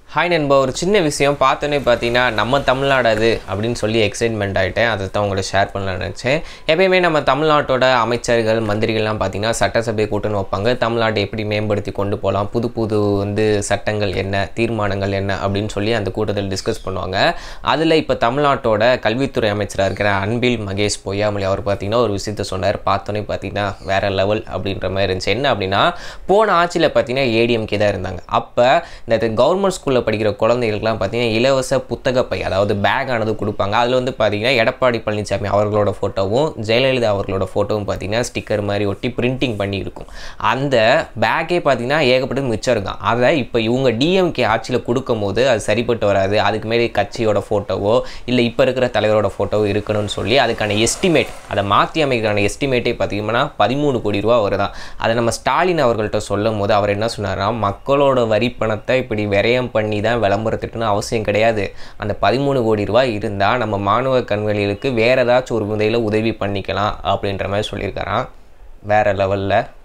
hi நண்பா ஒரு சின்ன விஷயம் பார்த்தோன்னே பார்த்தீங்கன்னா நம்ம தமிழ்நாடு அது அப்படின்னு சொல்லி எக்ஸைட்மெண்ட் ஆகிட்டேன் அதை தான் உங்களை ஷேர் பண்ணலாம்னு நினச்சேன் எப்பயுமே நம்ம தமிழ்நாட்டோட அமைச்சர்கள் மந்திரிகள்லாம் பார்த்தீங்கன்னா சட்டசபை கூட்டணும் வைப்பாங்க தமிழ்நாட்டை எப்படி மேம்படுத்தி கொண்டு போகலாம் புது புது வந்து சட்டங்கள் என்ன தீர்மானங்கள் என்ன அப்படின்னு சொல்லி அந்த கூட்டத்தில் டிஸ்கஸ் பண்ணுவாங்க அதில் இப்போ தமிழ்நாட்டோட கல்வித்துறை அமைச்சராக இருக்கிற அன்பில் மகேஷ் பொய்யாமொழி அவர் பார்த்தீங்கன்னா ஒரு விஷயத்த சொன்னார் பார்த்தோன்னே பார்த்தீங்கன்னா வேறு லெவல் அப்படின்ற மாதிரி இருந்துச்சு என்ன அப்படின்னா போன ஆட்சியில் பார்த்தீங்கன்னா ஏடிஎம்கே தான் இருந்தாங்க அப்போ இந்த கவர்மெண்ட் ஸ்கூலில் படிக்கிற குழந்தைகளுக்குலாம் பார்த்தீங்கன்னா இலவச புத்தக பை அதாவது பேக் ஆனது கொடுப்பாங்க அதில் வந்து பார்த்தீங்கன்னா எடப்பாடி பழனிசாமி அவர்களோட ஃபோட்டோவும் ஜெயலலிதா அவர்களோட ஃபோட்டோவும் பார்த்தீங்கன்னா ஸ்டிக்கர் மாதிரி ஒட்டி பிரிண்டிங் பண்ணி இருக்கும் அந்த பேக்கே பார்த்தீங்கன்னா ஏகப்பட்டது மிச்சம் இருக்கும் அதை இப்போ இவங்க டிஎம்கே ஆட்சியில் கொடுக்கும்போது அது சரிப்பட்டு வராது அதுக்கு மேலே கட்சியோட ஃபோட்டோவோ இல்லை இப்போ இருக்கிற தலைவரோட ஃபோட்டோவோ இருக்கணும்னு சொல்லி அதுக்கான எஸ்டிமேட் அதை மாற்றி அமைக்கான எஸ்டிமேட்டே பார்த்தீங்கன்னா பதிமூணு கோடி ரூபா வருதான் அதை நம்ம ஸ்டாலின் அவர்கள்ட்ட சொல்லும் போது அவர் என்ன சொன்னார்னா மக்களோட வரி பணத்தை இப்படி விரயம் பண்ணி தான் விளம்பரத்துட்டுன்னு அவசியம் கிடையாது அந்த பதிமூணு கோடி ரூபாய் இருந்தால் நம்ம மாணவ கண்வெளிகளுக்கு வேறு ஏதாச்சும் ஒரு முறையில் உதவி பண்ணிக்கலாம் அப்படின்ற மாதிரி சொல்லியிருக்காராம் வேறு லெவலில்